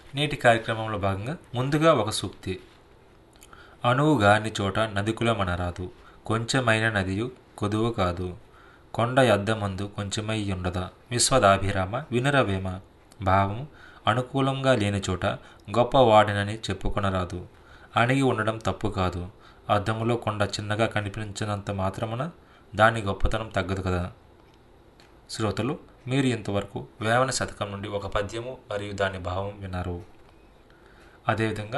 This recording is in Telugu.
నేటి కార్యక్రమంలో భాగంగా ముందుగా ఒక సూక్తి అణువు గాని చోట నదికుల మనరాదు కొంచెమైన నదియు కొదువు కాదు కొండ యద్దమందు కొంచెమై ఉండదా విశ్వదాభిరామ వినురవేమ భావం అనుకూలంగా లేని చోట గొప్పవాడినని చెప్పుకొనరాదు అణిగి ఉండడం తప్పు కాదు అద్దములో కొండ చిన్నగా కనిపించినంత మాత్రమున దాని గొప్పతనం తగ్గదు కదా శ్రోతలు మీరు ఇంతవరకు వేమన శతకం నుండి ఒక పద్యము మరియు దాని భావం విన్నారు అదేవిధంగా